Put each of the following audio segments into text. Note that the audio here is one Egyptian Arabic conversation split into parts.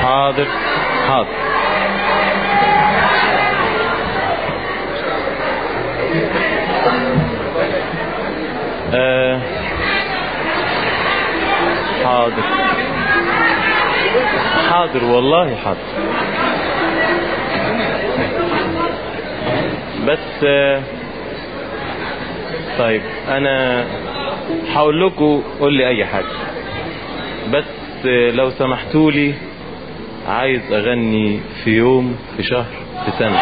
حاضر حاضر آه حاضر حاضر والله حاضر بس آه طيب انا هقول لكم قول لي اي حاجه بس آه لو سمحتوا لي عايز اغني في يوم في شهر في سنه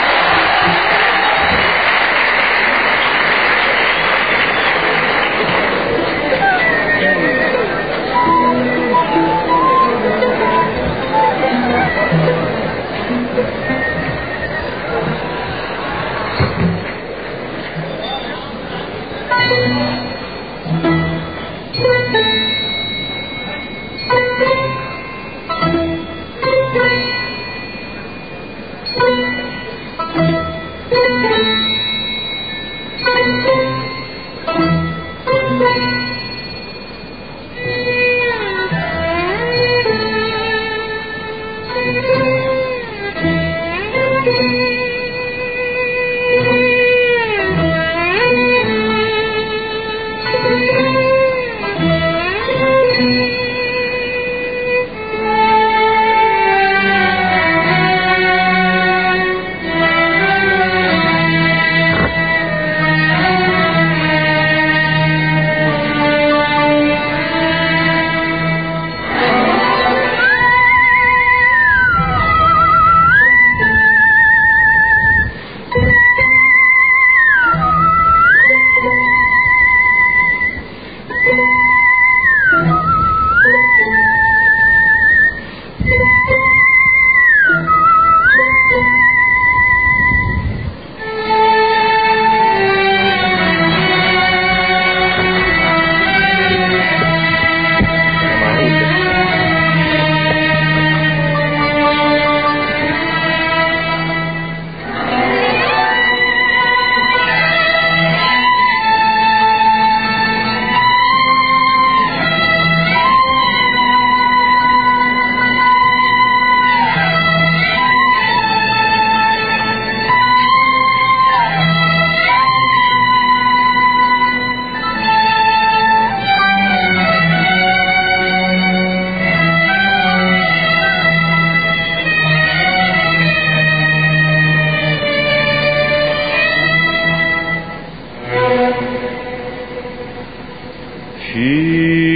في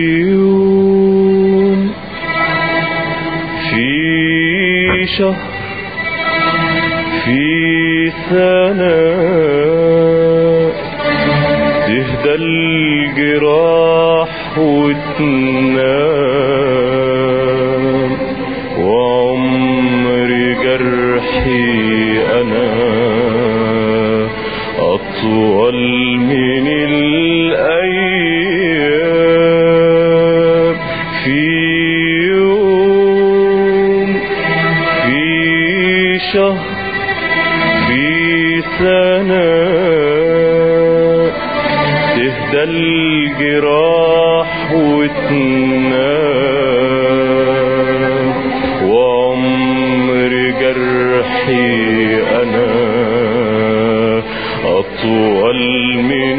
يوم في شهر في سنة تهدى الجراح وتنام وعمر جرحي أنا أطول من الأيام في يوم في شهر في سنة تهدى الجراح وتنام وعمر جرحي أنا أطول من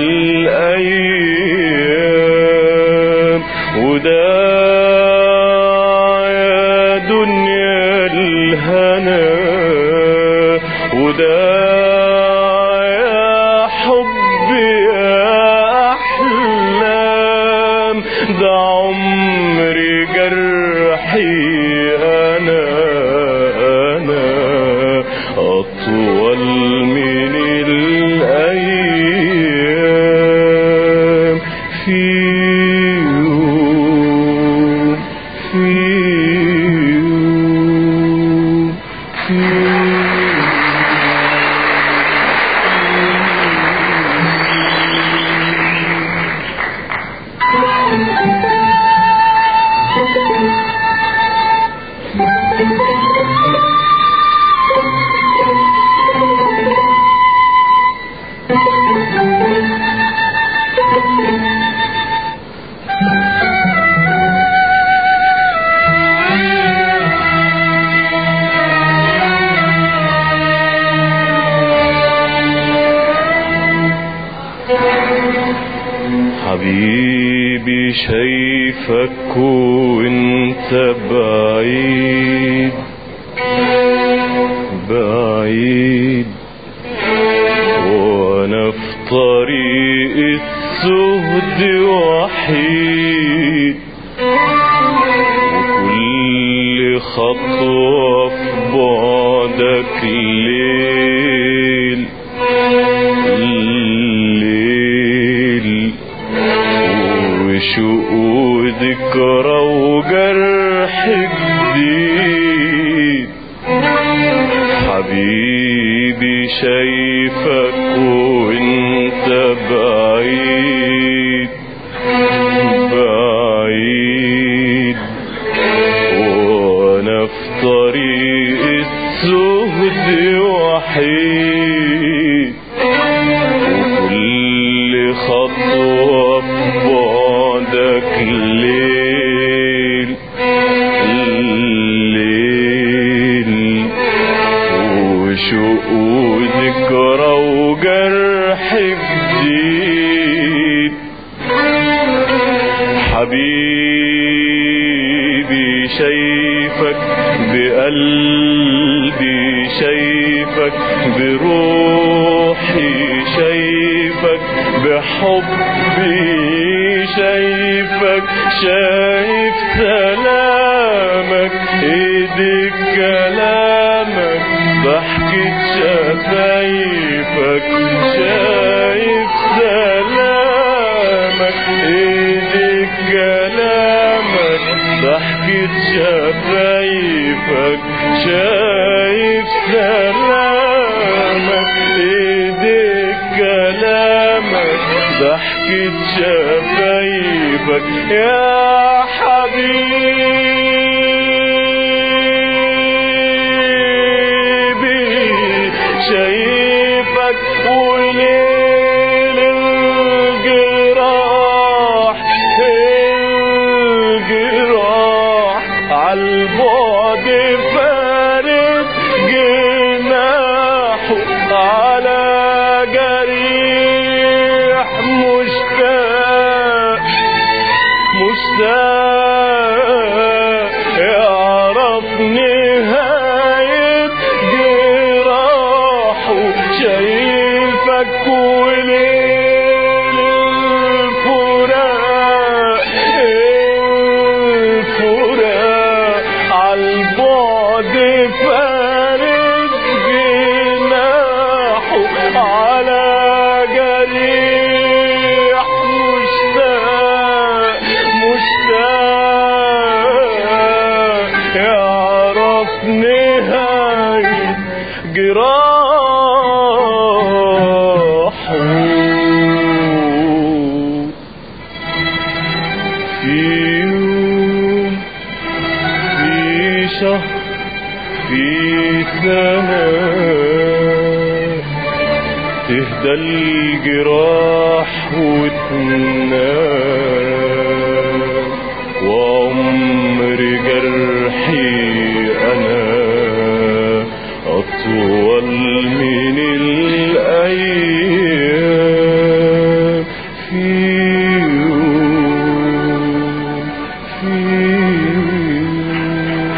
الأيام وده يا دنيا الهنا وده يا حب يا أحلام ده عمري جرحي أنا أنا أطول من الأيام في يوم في يوم في حبيبي شايفك وانت بعيد بعيد وانا في طريق السهد وحيد وكل خطوة في بعدك ليل الليل وشوق وذكرى وجرح جديد حبيبي شايفك وانت بعيد بعيد وانا في طريق السهد وحيد وكل خطوة في بعدك الليل الليل وشوق وذكرى وجرح جديد حبيبي شايفك بقلبي شايفك بروحي شايفك بحبي شايفك شايف سلامك ايديك كلامك ضحكة شفايفك شايف سلامك ايديك كلامك ضحكة شفايفك شايف سلامك ايديك كلامك ضحكة شفايفك يا حبيبي شايفك وليل الجراح الجراح عالبعد فارد جناحه على جريح مشتاق مشتاق يعرف نهاية جراحه شايفك وليل الفراق الفراق عالبعد فارد جناحه على جريح مشتاق مشتاق يعرف نهاية جراحه في يوم في شهر في سنة تهدى الجراح وتنام وعمر جرحي أنا أطول من الأيام في يوم في يوم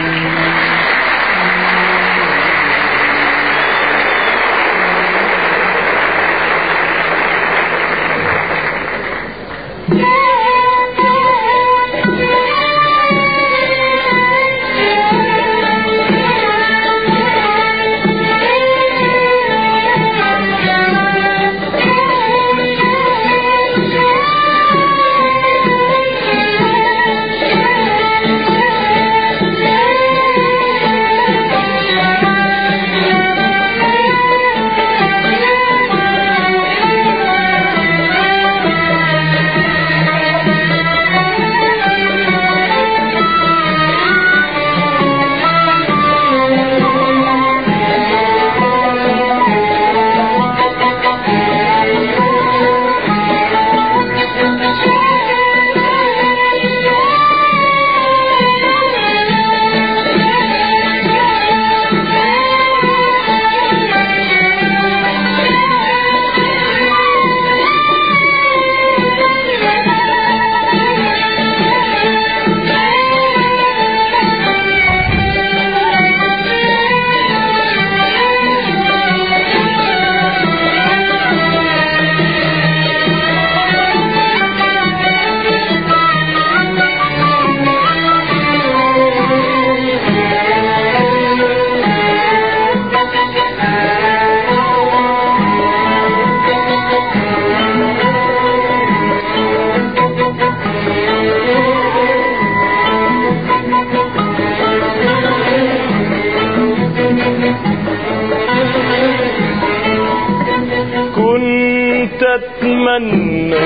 تتمنى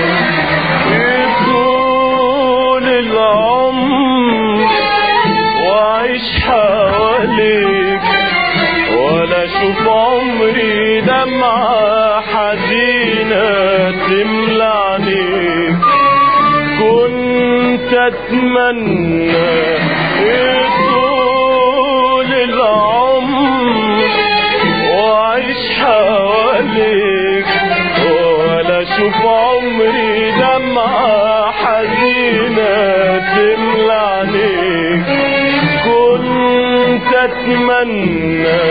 يطول العمر وعيش حواليك ولا اشوف عمري دمعة حزينة تملى عينيك كنت اتمنى يطول العمر واعيش حواليك ولا اشوف عمري دمعة حزينة تملى عينيك كنت اتمنى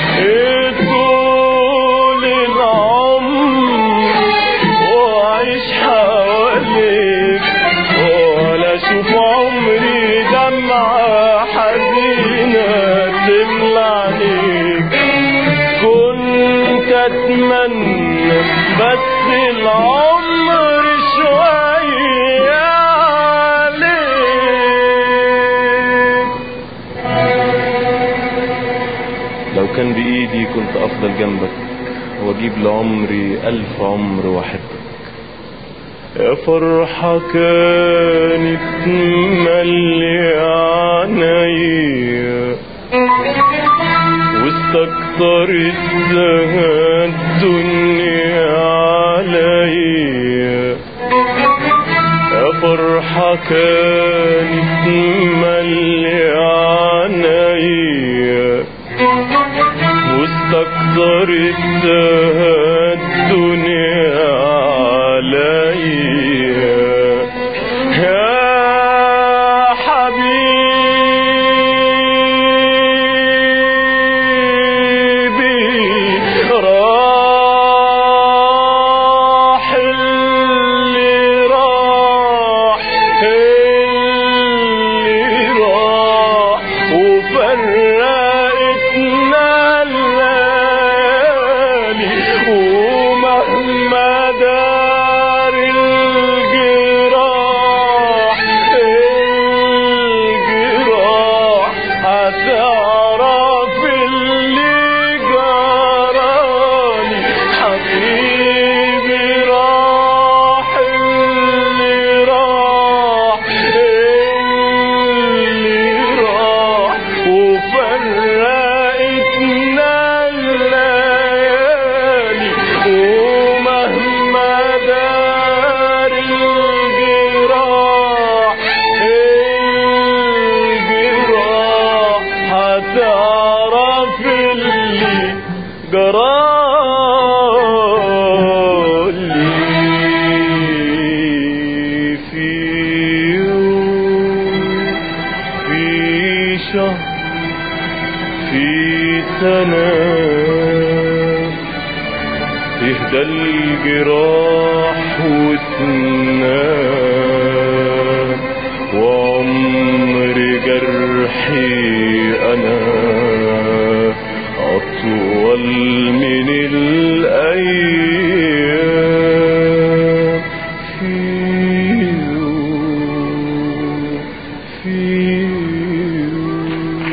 طول العمر واعيش حواليك ولا اشوف عمري دمعة حزينة تملى عليك كنت اتمنى بس العمر شوية عليك لو كان بإيدي كنت أفضل جنبك وأجيب لعمري ألف عمر وأحبك يا فرحة كانت ملي عينيا واستكترت لها الدنيا عليا يا فرحة كانت ملي عينيا واستكترت لها الدنيا عليا يا حبيبي راح اللي راح اللي راح وفرقتنا الليالي ومهما دار الجراح الجراح هتعرف اللي جرالي حبيبي راح اللي راح اللي راح وفرقتنا الليالي ومهما دار الجراح الجراح هتعرف اللي جرالي في يوم في شهر في سنة يهدى الجراح وتنام وعمر جرحي أنا أطول من الأيام في يوم في يوم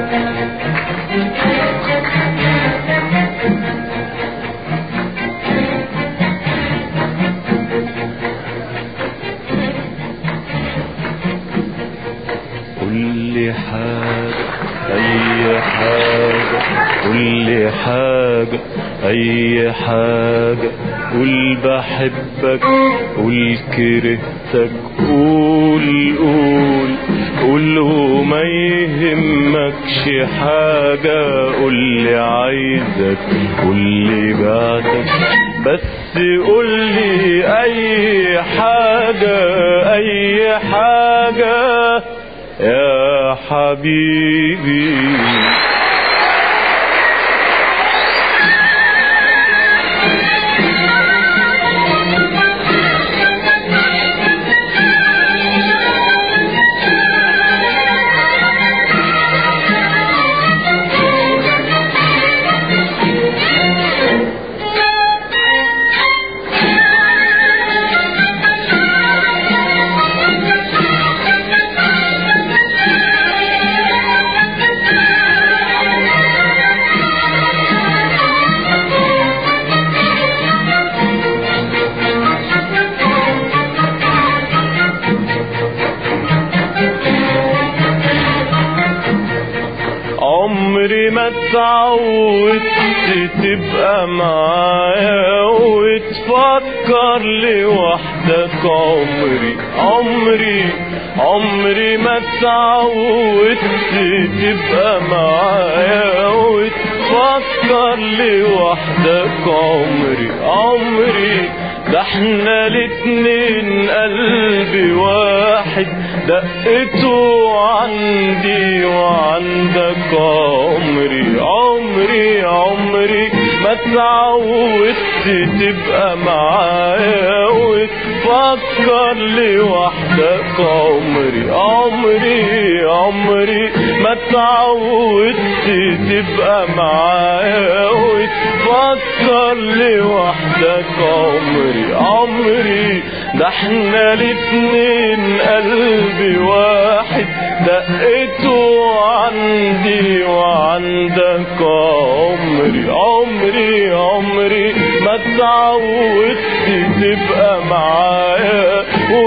كل حاجة أي حاجة كل حاجة أي حاجة قول بحبك قول كرهتك قول قول قول وما يهمكش حاجة قول لي عايزك قول لي بعدك بس قول لي أي حاجة أي حاجة يا حبيبي عمري ما اتعودت تبقى معايا وتفكر لوحدك عمري عمري عمري ما اتعودت تبقى معايا وتفكر لوحدك عمري عمري ده احنا الاتنين قلبي واحد دقته عندي وعندك عمري عمري عمري ما اتعودت تبقى معايا وتفكر لوحدك عمري عمري عمري ما اتعودت تبقى معايا وتفكر لوحدك عمري عمري ده احنا الاتنين قلبي واحد دقته عندي وعندك عمري عمري عمري ما اتعودت تبقى معايا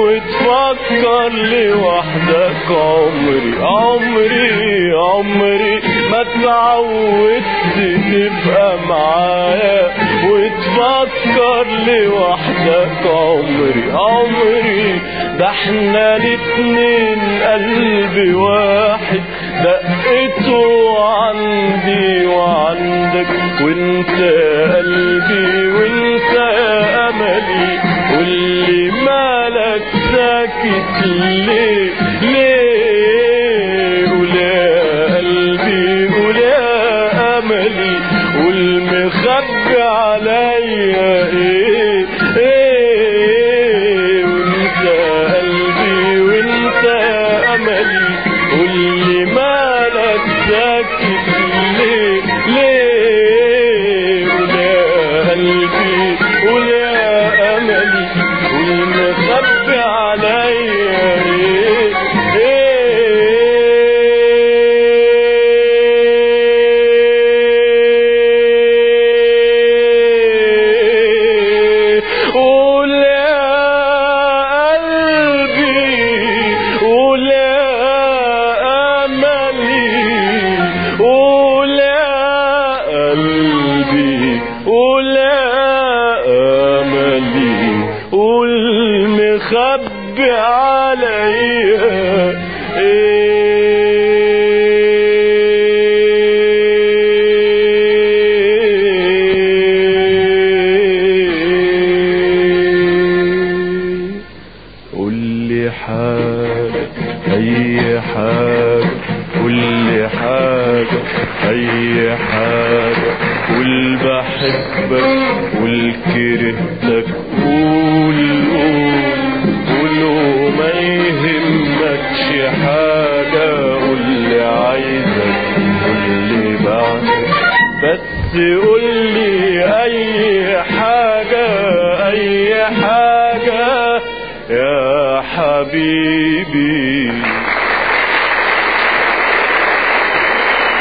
وتفكر لوحدك عمري عمري عمري ما اتعودت تبقى معايا وتفكر لوحدك عمري عمري ده احنا الاتنين قلبي واحد دقته عندي وعندك وانت قلبي وانت املي واللي مالك ساكت ليه ليه قول يا قلبي قول يا املي والمخبي عليا ايه ايه وانت قلبي وانت املي واللي مالك ساكت ليه ليه قول يا قلبي قول يا املي والمخبي عليا ايه ايه قول يا قلبي قول يا املي قول يا قلبي قول يا املي قول مخبي عليا ايه قول لي حاجة أي حاجة قول لي حاجة أي حاجة قول بحبك قول كرهتك قول قول قول وما يهمكش حاجة قول لي عايزك قول لي بعدك بس قول لي أي حاجة أي حاجة يا حبيبي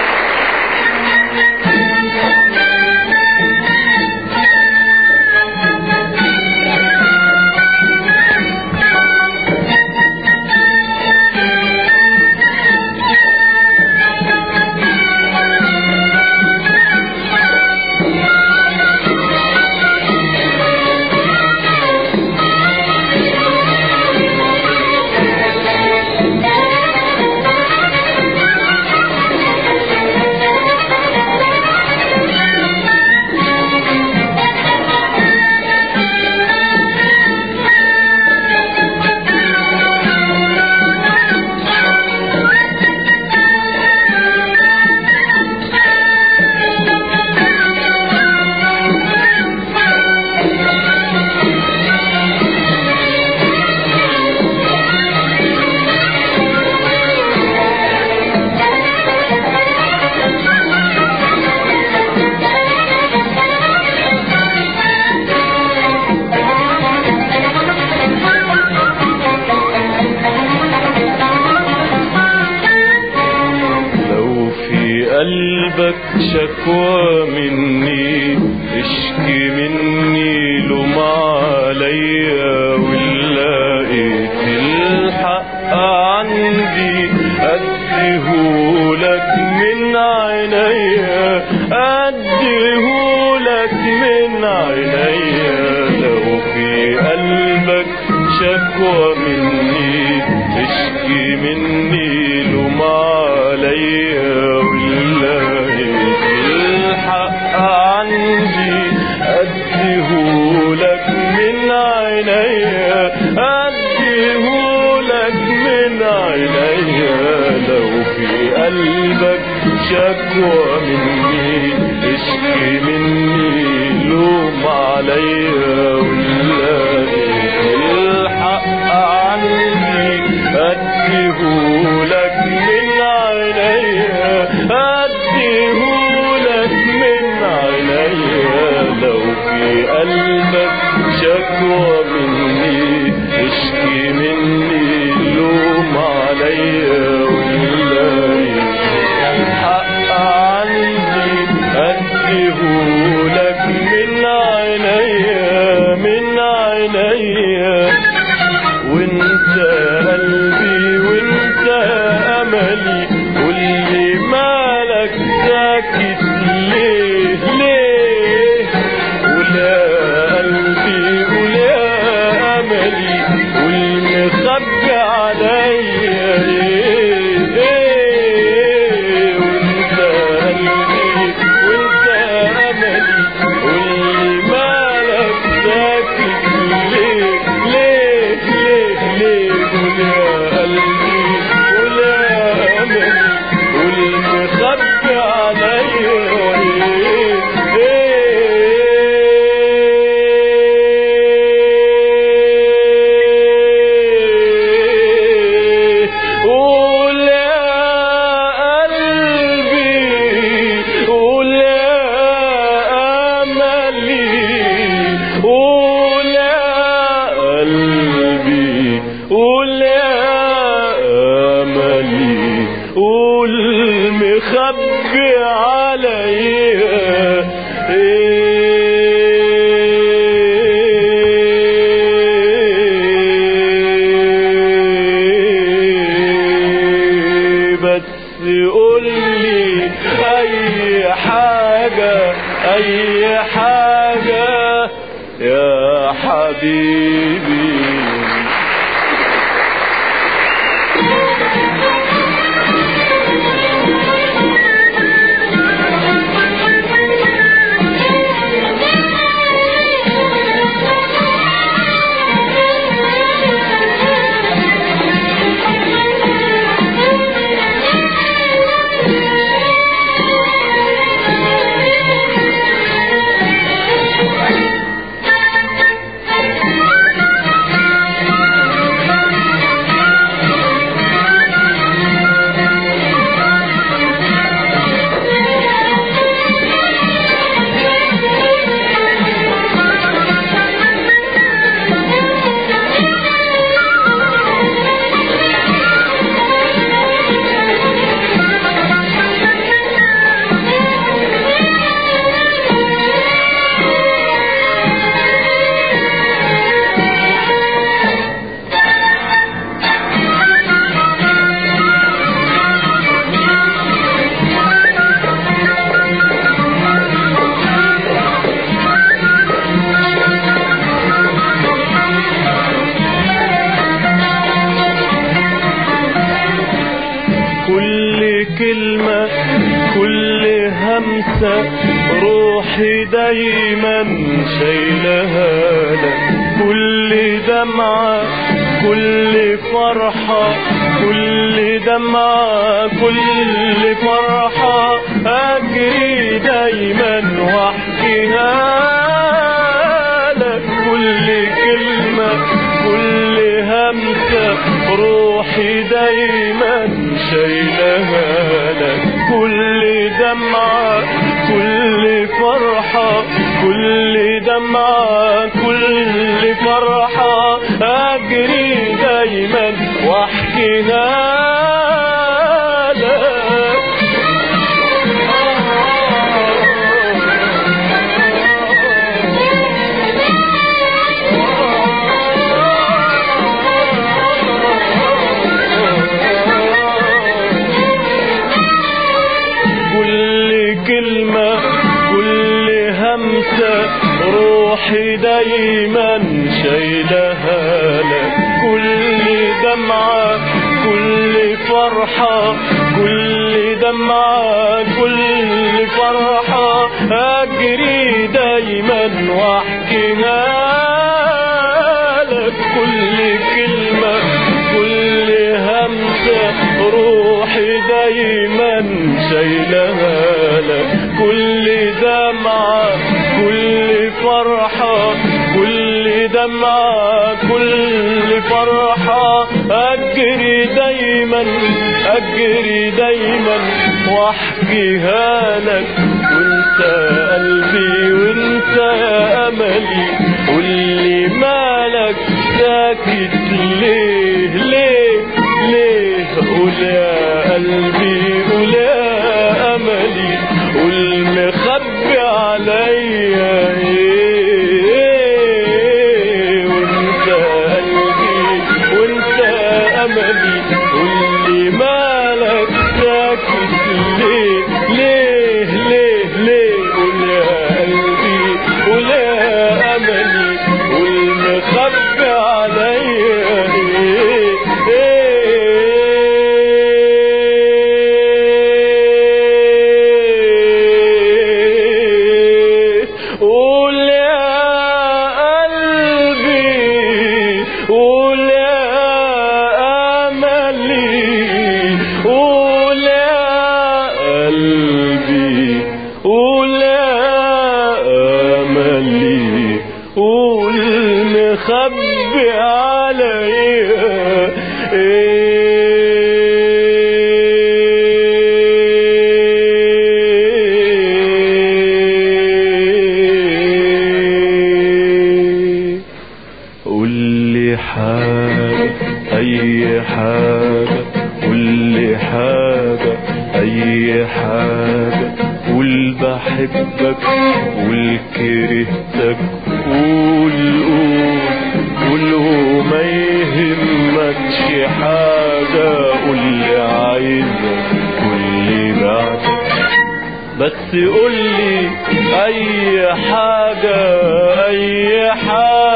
قلبك شكوى مني اشكي مني لوم عليا ولقيت الحق عندي اديهولك من عينيا اديهولك من عينيا لو في قلبك شكوى مني اشكي مني لوم عليا ولقيت الحق عندي اديهولك من عينيا اديهولك من عينيا لو في قلبك شكوى مني اشكي مني لوم عليا ولقيت الحق عندي اديهولك من عينيا اديهولك من عينيا لو في قلبك شكوى مني اشكي مني لوم عليا ولقيت الحق عندي اديهولك من عينيا من عينيا وانت قلبي وانت املي قولي مالك ساكت ليه ليه ولا قلبي ولا املي والمخبي عليا ايه ايه وانت قلبي وانت املي قولي مالك ساكت ليه ليه ليه ليه ولا قلبي ولا املي والمخبي عليا ايه ايه قول يا قلبي قول يا املي قول يا قلبي قول يا املي قول مخبي عليا ايه بس قولي اي حاجة اي حاجة يا حبيبي كل كلمة كل همسة روحي دايما شايلها لك كل دمعة كل فرحة كل دمعة كل فرحة أجري دايما واحكيها لك كل كلمة كل همسة روحي دايما شايلها لك كل دمعة كل فرحة كل دمعة كل فرحة أجري دايما واحكيها لك دايما شايلها لك كل دمعة كل فرحة كل دمعة كل فرحة أجري دايما واحكيها لك كل كلمة كل همسة روحي دايما شايلها لك كل دمعة كل فرحة كل دمعة كل فرحة أجري دايما أجري دايما واحكيها لك وانت قلبي وانت أملي واللي مالك ساكت ليه ليه ليه قول يا قلبي قول يا أملي قول مخبي عليا ايه وانت قلبي وانت أملي واللي مالك ساكت ليه ليه ليه ليه قول يا قلبي قول يا أملي قول مخبي عليا ايه ايه قول يا قلبي قول يا أملي قول يا قلبي قول يا أملي قول مخبي عليا ايه قول لي حاجة أي حاجة قول لي حاجة أي حاجة قول بحبك قول كرهتك قول قول قول وما يهمكش حاجة قول لي عايزك قول لي بعدك بس قول لي اي حاجة اي حاجة